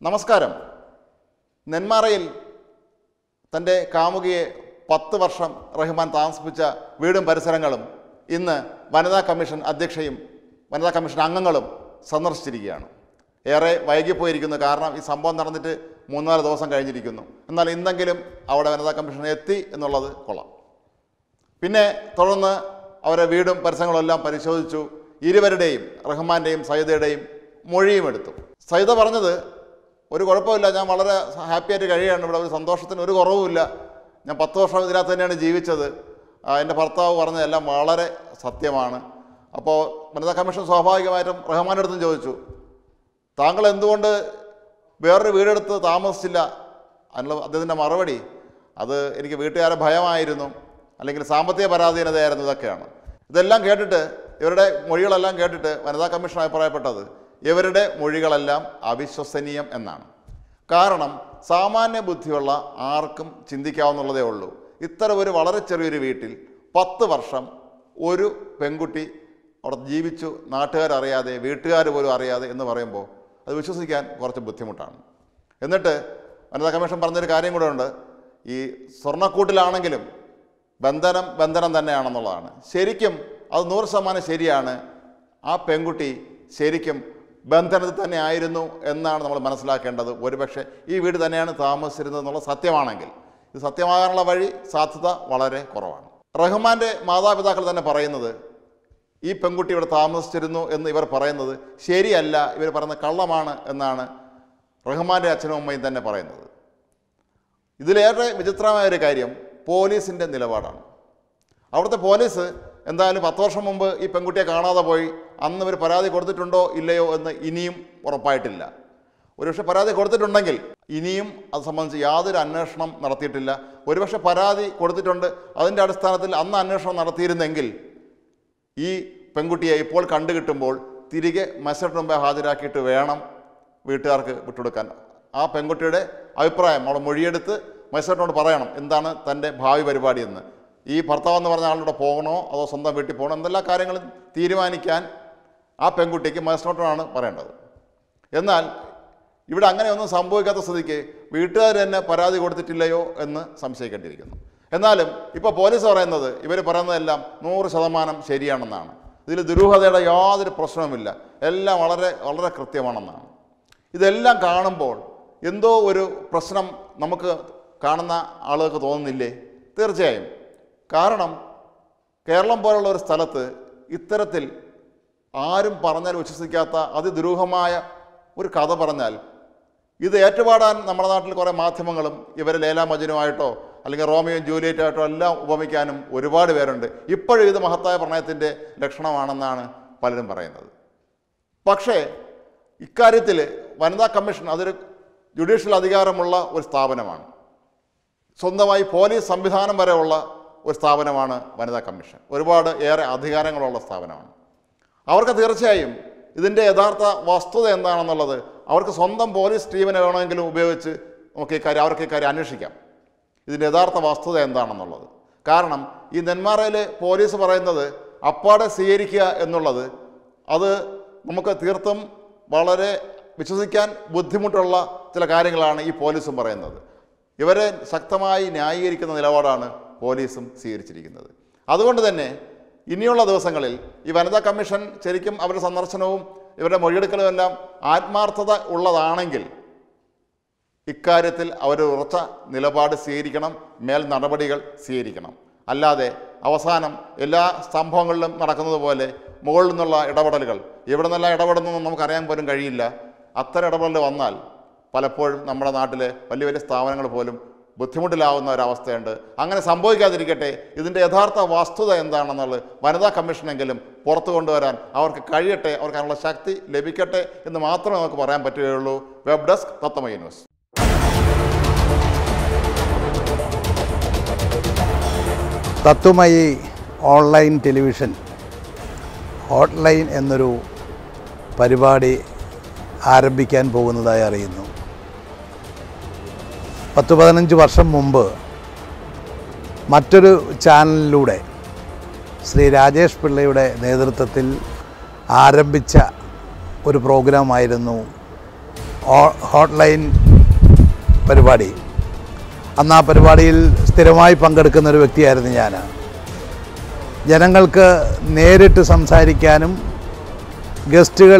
നമസ്കാരം നെന്മാറയിൽ തൻ്റെ കാമുകിയെ പത്ത് വർഷം റഹ്മാൻ താമസിപ്പിച്ച വീടും പരിസരങ്ങളും ഇന്ന് വനിതാ കമ്മീഷൻ അധ്യക്ഷയും വനിതാ കമ്മീഷൻ അംഗങ്ങളും സന്ദർശിച്ചിരിക്കുകയാണ് ഏറെ വൈകിപ്പോയിരിക്കുന്നു കാരണം ഈ സംഭവം നടന്നിട്ട് മൂന്നാല് ദിവസം കഴിഞ്ഞിരിക്കുന്നു എന്നാൽ ഇന്നെങ്കിലും അവിടെ വനിതാ കമ്മീഷൻ എത്തി എന്നുള്ളത് കൊള്ളാം പിന്നെ തുടർന്ന് അവരെ വീടും പരിസരങ്ങളും എല്ലാം പരിശോധിച്ചു ഇരുവരുടെയും റഹ്മാൻ്റെയും സൈദയുടെയും മൊഴിയും എടുത്തു സൈദ പറഞ്ഞത് ഒരു കുഴപ്പമില്ല ഞാൻ വളരെ ഹാപ്പിയായിട്ട് കഴിയുകയാണ് ഇവിടെ ഒരു സന്തോഷത്തിന് ഒരു കുറവുമില്ല ഞാൻ പത്ത് വർഷം ഇതിനകത്ത് തന്നെയാണ് ജീവിച്ചത് ആ, എൻ്റെ ഭർത്താവ് പറഞ്ഞതെല്ലാം വളരെ സത്യമാണ് അപ്പോൾ വനിതാ കമ്മീഷൻ സ്വാഭാവികമായിട്ടും റഹ്മാൻ്റെ അടുത്തും ചോദിച്ചു താങ്കൾ എന്തുകൊണ്ട് വേറൊരു വീടെടുത്ത് താമസിച്ചില്ല അതിനുള്ള അദ്ദേഹത്തിൻ്റെ മറുപടി അത് എനിക്ക് വീട്ടുകാരെ ഭയമായിരുന്നു അല്ലെങ്കിൽ സാമ്പത്തിക പരാധീനതയായിരുന്നു ഇതൊക്കെയാണ് ഇതെല്ലാം കേട്ടിട്ട് ഇവരുടെ മൊഴികളെല്ലാം കേട്ടിട്ട് വനിതാ കമ്മീഷൻ അഭിപ്രായപ്പെട്ടത് ഇവരുടെ മൊഴികളെല്ലാം അവിശ്വസനീയം എന്നാണ് കാരണം സാമാന്യ ബുദ്ധിയുള്ള ആർക്കും ചിന്തിക്കാവുന്നുള്ളതേ ഉള്ളൂ ഇത്തരം ഒരു വളരെ ചെറിയൊരു വീട്ടിൽ പത്ത് വർഷം ഒരു പെൺകുട്ടി അവിടെ ജീവിച്ചു നാട്ടുകാരറിയാതെ വീട്ടുകാർ പോലും അറിയാതെ എന്ന് പറയുമ്പോൾ അത് വിശ്വസിക്കാൻ കുറച്ച് ബുദ്ധിമുട്ടാണ് എന്നിട്ട് വനിതാ കമ്മീഷൻ പറഞ്ഞൊരു കാര്യം കൂടെ ഉണ്ട് ഈ സ്വർണ്ണക്കൂട്ടിലാണെങ്കിലും ബന്ധനം ബന്ധനം തന്നെയാണെന്നുള്ളതാണ് ശരിക്കും അത് നൂറ് ശതമാനം ശരിയാണ് ആ പെൺകുട്ടി ശരിക്കും ബന്ധനത്തിൽ തന്നെ ആയിരുന്നു എന്നാണ് നമ്മൾ മനസ്സിലാക്കേണ്ടത് ഒരുപക്ഷെ ഈ വീട് തന്നെയാണ് താമസിച്ചിരുന്നത് എന്നുള്ള സത്യമാണെങ്കിൽ ഇത് സത്യമാകാനുള്ള വഴി സാധ്യത വളരെ കുറവാണ് റഹ്മാൻ്റെ മാതാപിതാക്കൾ തന്നെ പറയുന്നത് ഈ പെൺകുട്ടി ഇവിടെ താമസിച്ചിരുന്നു എന്ന് ഇവർ പറയുന്നത് ശരിയല്ല ഇവർ പറയുന്നത് കള്ളമാണ് എന്നാണ് റഹ്മാൻ്റെ അച്ഛനും അമ്മയും തന്നെ പറയുന്നത് ഇതിലേറെ വിചിത്രമായ ഒരു കാര്യം പോലീസിൻ്റെ നിലപാടാണ് അവിടുത്തെ പോലീസ് എന്തായാലും പത്ത് വർഷം മുമ്പ് ഈ പെൺകുട്ടിയെ കാണാതെ പോയി അന്ന് ഇവർ പരാതി കൊടുത്തിട്ടുണ്ടോ ഇല്ലയോ എന്ന് ഇനിയും ഉറപ്പായിട്ടില്ല ഒരുപക്ഷെ പരാതി കൊടുത്തിട്ടുണ്ടെങ്കിൽ ഇനിയും അത് സംബന്ധിച്ച് യാതൊരു അന്വേഷണം നടത്തിയിട്ടില്ല ഒരുപക്ഷെ പരാതി കൊടുത്തിട്ടുണ്ട് അതിൻ്റെ അടിസ്ഥാനത്തിൽ അന്ന് അന്വേഷണം നടത്തിയിരുന്നെങ്കിൽ ഈ പെൺകുട്ടിയെ ഇപ്പോൾ കണ്ടുകിട്ടുമ്പോൾ തിരികെ മജിസ്ട്രേറ്റ് മുമ്പേ ഹാജരാക്കിയിട്ട് വേണം വീട്ടുകാർക്ക് വിട്ടുകൊടുക്കാൻ ആ പെൺകുട്ടിയുടെ അഭിപ്രായം അവളെ മൊഴിയെടുത്ത് മജിസ്ട്രേറ്റിനോട് പറയണം എന്താണ് തൻ്റെ ഭാവി പരിപാടി എന്ന് ഈ ഭർത്താവ് എന്ന് പറഞ്ഞ ആളുടെ പോകണോ അതോ സ്വന്തം വീട്ടിൽ പോകണോ എന്തെല്ലാ കാര്യങ്ങളും തീരുമാനിക്കാൻ ആ പെൺകുട്ടിക്ക് മജിസ്ട്രേറ്റിനോടാണ് പറയേണ്ടത് എന്നാൽ ഇവിടെ അങ്ങനെയൊന്നും സംഭവിക്കാത്ത സ്ഥിതിക്ക് വീട്ടുകാർ തന്നെ പരാതി കൊടുത്തിട്ടില്ലയോ എന്ന് സംശയിക്കേണ്ടിയിരിക്കുന്നു എന്നാലും ഇപ്പോൾ പോലീസ് പറയുന്നത് ഇവർ പറയുന്നതെല്ലാം നൂറ് ശതമാനം ശരിയാണെന്നാണ് ഇതിൽ ദുരൂഹതയുടെ യാതൊരു പ്രശ്നവുമില്ല എല്ലാം വളരെ വളരെ കൃത്യമാണെന്നാണ് ഇതെല്ലാം കാണുമ്പോൾ എന്തോ ഒരു പ്രശ്നം നമുക്ക് കാണുന്ന ആളുകൾക്ക് തോന്നുന്നില്ലേ തീർച്ചയായും കാരണം കേരളം പോലുള്ള ഒരു സ്ഥലത്ത് ഇത്തരത്തിൽ ആരും പറഞ്ഞാൽ വിശ്വസിക്കാത്ത അതിദുരൂഹമായ ഒരു കഥ പറഞ്ഞാൽ ഇത് ഏറ്റുപാടാൻ നമ്മുടെ നാട്ടിൽ കുറേ മാധ്യമങ്ങളും ഇവരെ ലേലാ മജനുമായിട്ടോ അല്ലെങ്കിൽ റോമിയോ ജൂലിയറ്റായിട്ടോ എല്ലാം ഉപമിക്കാനും ഒരുപാട് പേരുണ്ട് ഇപ്പോഴും ഇത് മഹത്തായ പ്രണയത്തിൻ്റെ ലക്ഷണമാണെന്നാണ് പലരും പറയുന്നത് പക്ഷേ ഇക്കാര്യത്തിൽ വനിതാ കമ്മീഷൻ അതൊരു ജുഡീഷ്യൽ അധികാരമുള്ള ഒരു സ്ഥാപനമാണ് സ്വന്തമായി പോലീസ് സംവിധാനം വരെയുള്ള ഒരു സ്ഥാപനമാണ് വനിതാ കമ്മീഷൻ ഒരുപാട് ഏറെ അധികാരങ്ങളുള്ള സ്ഥാപനമാണ് അവർക്ക് തീർച്ചയായും ഇതിൻ്റെ യഥാർത്ഥ വസ്തുത എന്താണെന്നുള്ളത് അവർക്ക് സ്വന്തം പോലീസ് ടീമിനെ വേണമെങ്കിലും ഉപയോഗിച്ച് നമുക്ക് ഈ കാര്യം അവർക്ക് ഈ കാര്യം അന്വേഷിക്കാം ഇതിൻ്റെ യഥാർത്ഥ വസ്തുത എന്താണെന്നുള്ളത് കാരണം ഈ നെന്മാറയിൽ പോലീസ് പറയുന്നത് അപ്പാടെ സ്വീകരിക്കുക എന്നുള്ളത് അത് നമുക്ക് തീർത്തും വളരെ വിശ്വസിക്കാൻ ബുദ്ധിമുട്ടുള്ള ചില കാര്യങ്ങളാണ് ഈ പോലീസും പറയുന്നത് ഇവരെ ശക്തമായി ന്യായീകരിക്കുന്ന നിലപാടാണ് പോലീസും സ്വീകരിച്ചിരിക്കുന്നത് അതുകൊണ്ട് തന്നെ ഇനിയുള്ള ദിവസങ്ങളിൽ ഈ വനിതാ കമ്മീഷൻ ശരിക്കും അവരുടെ സന്ദർശനവും ഇവരുടെ മൊഴിയെടുക്കലും എല്ലാം ആത്മാർത്ഥത ഉള്ളതാണെങ്കിൽ ഇക്കാര്യത്തിൽ അവർ ഉറച്ച നിലപാട് സ്വീകരിക്കണം മേൽ നടപടികൾ സ്വീകരിക്കണം അല്ലാതെ അവസാനം എല്ലാ സംഭവങ്ങളിലും നടക്കുന്നത് പോലെ മുകളിൽ നിന്നുള്ള ഇടപെടലുകൾ ഇവിടെ നിന്നെല്ലാം ഇടപെടുന്നൊന്നും നമുക്കറിയാൻ പോലും കഴിയില്ല അത്തരം ഇടപെടൽ വന്നാൽ പലപ്പോഴും നമ്മുടെ നാട്ടിലെ വലിയ വലിയ സ്ഥാപനങ്ങൾ പോലും ബുദ്ധിമുട്ടിലാവുന്ന ഒരവസ്ഥയുണ്ട് അങ്ങനെ സംഭവിക്കാതിരിക്കട്ടെ ഇതിൻ്റെ യഥാർത്ഥ വസ്തുത എന്താണെന്നുള്ളത് വനിതാ കമ്മീഷനെങ്കിലും പുറത്തു കൊണ്ടുവരാൻ അവർക്ക് കഴിയട്ടെ അവർക്ക് അതിനുള്ള ശക്തി ലഭിക്കട്ടെ എന്ന് മാത്രമേ നമുക്ക് പറയാൻ പറ്റുകയുള്ളൂ വെബ് ഡെസ്ക് തത്തമയ news Tatwamayi online television hotline എന്നൊരു പരിപാടി ആരംഭിക്കാൻ പോകുന്നതായി അറിയുന്നു പത്ത് പതിനഞ്ച് വർഷം മുമ്പ് മറ്റൊരു ചാനലിലൂടെ ശ്രീ രാജേഷ് പിള്ളയുടെ നേതൃത്വത്തിൽ ആരംഭിച്ച ഒരു പ്രോഗ്രാമായിരുന്നു ഹോ- ഹോട്ട്ലൈൻ പരിപാടി അന്ന് ആ പരിപാടിയിൽ സ്ഥിരമായി പങ്കെടുക്കുന്ന ഒരു വ്യക്തിയായിരുന്നു ഞാൻ ജനങ്ങൾക്ക് നേരിട്ട് സംസാരിക്കാനും ഗസ്റ്റുകൾ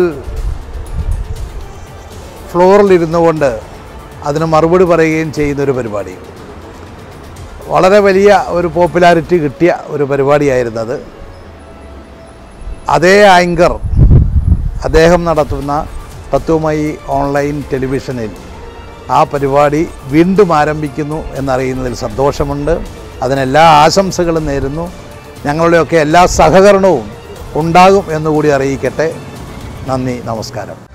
ഫ്ലോറിലിരുന്നു കൊണ്ട് അതിന് മറുപടി പറയുകയും ചെയ്യുന്നൊരു പരിപാടി വളരെ വലിയ ഒരു പോപ്പുലാരിറ്റി കിട്ടിയ ഒരു പരിപാടിയായിരുന്നത് അതേ ആങ്കർ അദ്ദേഹം നടത്തുന്ന തത്വമയി ഓൺലൈൻ ടെലിവിഷനിൽ ആ പരിപാടി വീണ്ടും ആരംഭിക്കുന്നു എന്നറിയുന്നതിൽ സന്തോഷമുണ്ട് അതിനെല്ലാ ആശംസകളും നേരുന്നു ഞങ്ങളുടെയൊക്കെ എല്ലാ സഹകരണവും ഉണ്ടാകും എന്നുകൂടി അറിയിക്കട്ടെ നന്ദി നമസ്കാരം